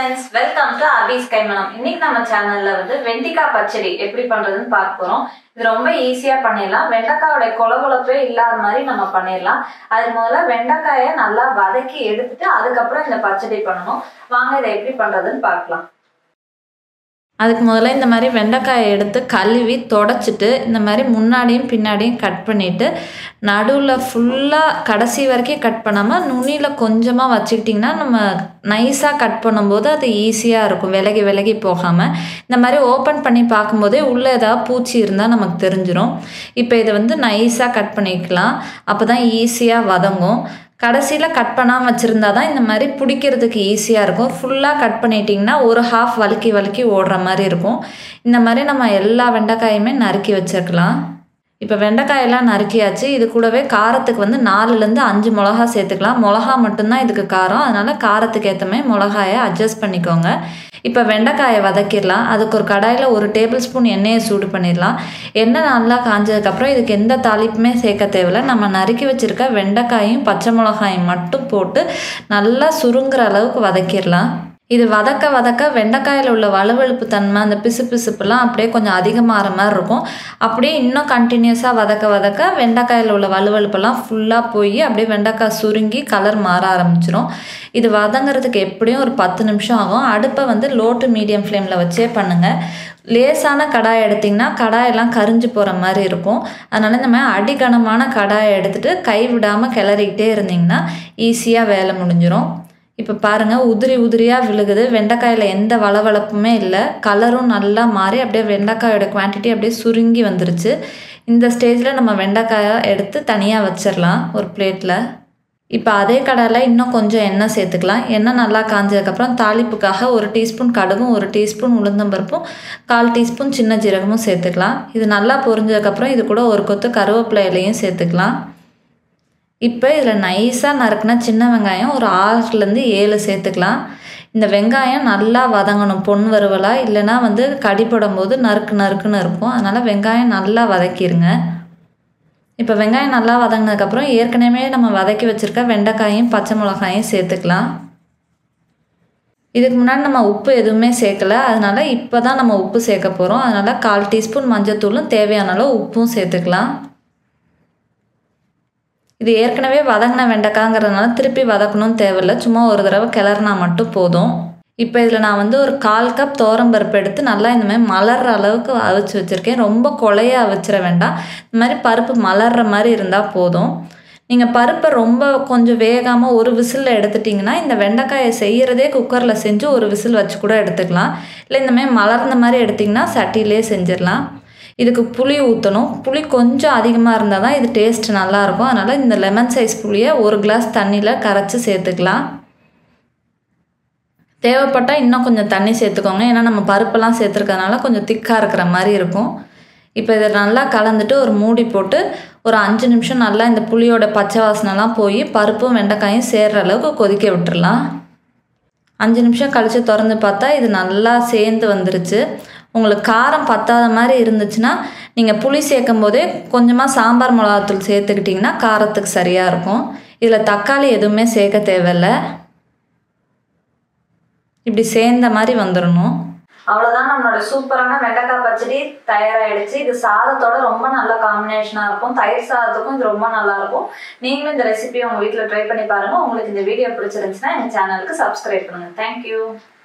friends welcome to அபீஸ் கைமணம் இன்னைக்கு நம்ம சேனல்ல வந்து வெண்டைக்காய் பச்சடி எப்படி பண்றதுன்னு பார்க்க போறோம் இது ரொம்ப ஈஸியா பண்ணிடலாம் வெண்டைக்காயோட கொலகொலப்பே இல்லாத மாதிரி நம்ம பண்ணிடலாம் அது முதல்ல வெண்டைக்காயை நல்லா வதக்கி எடுத்துட்டு அதுக்கப்புறம் இந்த பச்சடி பண்ணணும் வாங்க இதை எப்படி பண்றதுன்னு பார்க்கலாம் அதுக்கு முதல்ல இந்த மாதிரி வெண்டைக்காயை எடுத்து கழுவி தொடச்சிட்டு இந்த மாதிரி முன்னாடியும் பின்னாடியும் கட் பண்ணிவிட்டு நடுவில் ஃபுல்லாக கடைசி வரைக்கும் கட் பண்ணாமல் நுனியில் கொஞ்சமாக வச்சுக்கிட்டிங்கன்னா நம்ம நைஸாக கட் பண்ணும்போது அது ஈஸியாக இருக்கும் விலகி விலகி போகாமல் இந்த மாதிரி ஓப்பன் பண்ணி பார்க்கும்போதே உள்ளே ஏதாவது பூச்சி இருந்தால் நமக்கு தெரிஞ்சிடும் இப்போ இதை வந்து நைஸாக கட் பண்ணிக்கலாம் அப்போ தான் ஈஸியாக வதங்கும் கடைசியில் கட் பண்ணாமல் வச்சுருந்தா தான் இந்த மாதிரி பிடிக்கிறதுக்கு ஈஸியாக இருக்கும் ஃபுல்லாக கட் பண்ணிட்டிங்கன்னா ஒரு ஹாஃப் வழுக்கி வழுக்கி ஓடுற மாதிரி இருக்கும் இந்த மாதிரி நம்ம எல்லா வெண்டைக்காயுமே நறுக்கி வச்சுருக்கலாம் இப்போ வெண்டைக்காயெல்லாம் நறுக்கியாச்சு இது கூடவே காரத்துக்கு வந்து நாலுலேருந்து அஞ்சு மிளகா சேர்த்துக்கலாம் மிளகா மட்டும்தான் இதுக்கு காரம் அதனால் காரத்துக்கு ஏற்ற மாதிரி மிளகாயை அட்ஜஸ்ட் பண்ணிக்கோங்க இப்போ வெண்டைக்காயை வதக்கிடலாம் அதுக்கு ஒரு கடாயில் ஒரு டேபிள் ஸ்பூன் எண்ணெயை சூடு பண்ணிடலாம் எண்ணெய் நல்லா காஞ்சதுக்கப்புறம் இதுக்கு எந்த தாளிப்புமே சேர்க்க தேவையில்ல நம்ம நறுக்கி வச்சுருக்க வெண்டைக்காயும் பச்சை மிளகாயும் மட்டும் போட்டு நல்லா சுருங்குற அளவுக்கு வதக்கிடலாம் இது வதக்க வதக்க வெண்டைக்காயில் உள்ள வலுவழுப்பு தன்மை அந்த பிசு பிசுப்புலாம் அப்படியே கொஞ்சம் அதிகமாகிற மாதிரி இருக்கும் அப்படியே இன்னும் கண்டினியூஸாக வதக்க வதக்க வெண்டைக்காயில் உள்ள வலுவழுப்பெல்லாம் ஃபுல்லாக போய் அப்படியே வெண்டைக்காய் சுருங்கி கலர் மாற ஆரம்பிச்சிரும் இது வதங்கிறதுக்கு எப்படியும் ஒரு பத்து நிமிஷம் ஆகும் அடுப்பை வந்து லோ டு மீடியம் ஃப்ளேமில் வச்சே பண்ணுங்கள் லேசான கடாய் எடுத்திங்கன்னா கடாயெல்லாம் கரிஞ்சு போகிற மாதிரி இருக்கும் அதனால் இந்த மாதிரி அடிகனமான கடாயை எடுத்துகிட்டு கை விடாமல் கிளறிக்கிட்டே இருந்திங்கன்னா ஈஸியாக வேலை முடிஞ்சிடும் இப்போ பாருங்கள் உதிரி உதிரியாக விழுகுது வெண்டைக்காயில் எந்த வளவளப்புமே இல்லை கலரும் நல்லா மாறி அப்படியே வெண்டைக்காயோட குவான்டிட்டி அப்படியே சுருங்கி வந்துருச்சு இந்த ஸ்டேஜில் நம்ம வெண்டைக்காயை எடுத்து தனியாக வச்சிடலாம் ஒரு பிளேட்டில் இப்போ அதே கடாயில் இன்னும் கொஞ்சம் எண்ணெய் சேர்த்துக்கலாம் எண்ணெய் நல்லா காஞ்சதுக்கப்புறம் தாளிப்புக்காக ஒரு டீஸ்பூன் கடுகும் ஒரு டீஸ்பூன் உளுந்தம்பருப்பும் கால் டீஸ்பூன் சின்ன ஜீரகமும் சேர்த்துக்கலாம் இது நல்லா பொரிஞ்சதுக்கப்புறம் இது கூட ஒரு கொத்து கருவேப்பிலை இலையும் சேர்த்துக்கலாம் இப்போ இதில் நைஸாக நறுக்குனா சின்ன வெங்காயம் ஒரு ஆறுலேருந்து ஏழு சேர்த்துக்கலாம் இந்த வெங்காயம் நல்லா வதங்கணும் பொன் வறுவலாக இல்லைனா வந்து கடிப்படும் போது நறுக்கு நறுக்குன்னு இருக்கும் அதனால் வெங்காயம் நல்லா வதக்கிடுங்க இப்போ வெங்காயம் நல்லா வதங்கினதுக்கப்புறம் ஏற்கனவே நம்ம வதக்கி வச்சுருக்க வெண்டைக்காயும் பச்சை மிளகாயும் சேர்த்துக்கலாம் இதுக்கு முன்னாடி நம்ம உப்பு எதுவுமே சேர்க்கலை அதனால் இப்போ தான் நம்ம உப்பு சேர்க்க போகிறோம் அதனால் கால் டீஸ்பூன் மஞ்சத்தூளும் தேவையான அளவு உப்பும் சேர்த்துக்கலாம் இது ஏற்கனவே வதங்கின வெண்டைக்காங்கிறதுனால திருப்பி வதக்கணும்னு தேவையில்ல சும்மா ஒரு தடவை கிளறினா மட்டும் போதும் இப்போ இதில் நான் வந்து ஒரு கால் கப் பருப்பு எடுத்து நல்லா இந்த மாதிரி மலர்ற அளவுக்கு அவிச்சு வச்சுருக்கேன் ரொம்ப கொலையாக அவிச்சிட வேண்டாம் இந்த மாதிரி பருப்பு மலர்ற மாதிரி இருந்தால் போதும் நீங்கள் பருப்பை ரொம்ப கொஞ்சம் வேகாமல் ஒரு விசிலில் எடுத்துட்டிங்கன்னா இந்த வெண்டைக்காயை செய்கிறதே குக்கரில் செஞ்சு ஒரு விசில் வச்சு கூட எடுத்துக்கலாம் இல்லை இந்த மாதிரி மலர்ந்த மாதிரி எடுத்திங்கன்னா சட்டியிலே செஞ்சிடலாம் இதுக்கு புளி ஊற்றணும் புளி கொஞ்சம் அதிகமாக இருந்தால் தான் இது டேஸ்ட் நல்லாயிருக்கும் அதனால் இந்த லெமன் சைஸ் புளியை ஒரு கிளாஸ் தண்ணியில் கரைச்சி சேர்த்துக்கலாம் தேவைப்பட்டால் இன்னும் கொஞ்சம் தண்ணி சேர்த்துக்கோங்க ஏன்னா நம்ம பருப்பெல்லாம் சேர்த்துருக்கறனால கொஞ்சம் திக்காக இருக்கிற மாதிரி இருக்கும் இப்போ இதை நல்லா கலந்துட்டு ஒரு மூடி போட்டு ஒரு அஞ்சு நிமிஷம் நல்லா இந்த புளியோட பச்சை வாசனைலாம் போய் பருப்பும் வெண்டைக்காயும் சேர்கிற அளவுக்கு கொதிக்க விட்டுறலாம் அஞ்சு நிமிஷம் கழித்து திறந்து பார்த்தா இது நல்லா சேர்ந்து வந்துருச்சு உங்களுக்கு காரம் பத்தாத மாதிரி இருந்துச்சுன்னா நீங்கள் புளி சேர்க்கும் போதே கொஞ்சமாக சாம்பார் மிளகாத்தூள் சேர்த்துக்கிட்டிங்கன்னா காரத்துக்கு சரியாக இருக்கும் இதில் தக்காளி எதுவுமே சேர்க்க தேவையில்லை இப்படி சேர்ந்த மாதிரி வந்துடணும் அவ்வளோதான் நம்மளோட சூப்பரான வெண்டைக்காய் பச்சடி தயாராகிடுச்சு இது சாதத்தோட ரொம்ப நல்ல காம்பினேஷனாக இருக்கும் தயிர் சாதத்துக்கும் இது ரொம்ப நல்லா இருக்கும் நீங்களும் இந்த ரெசிபியை உங்கள் வீட்டில் ட்ரை பண்ணி பாருங்கள் உங்களுக்கு இந்த வீடியோ பிடிச்சிருந்துச்சுன்னா எங்கள் சேனலுக்கு சப்ஸ்கிரைப் பண்ணுங்கள் தேங்க்யூ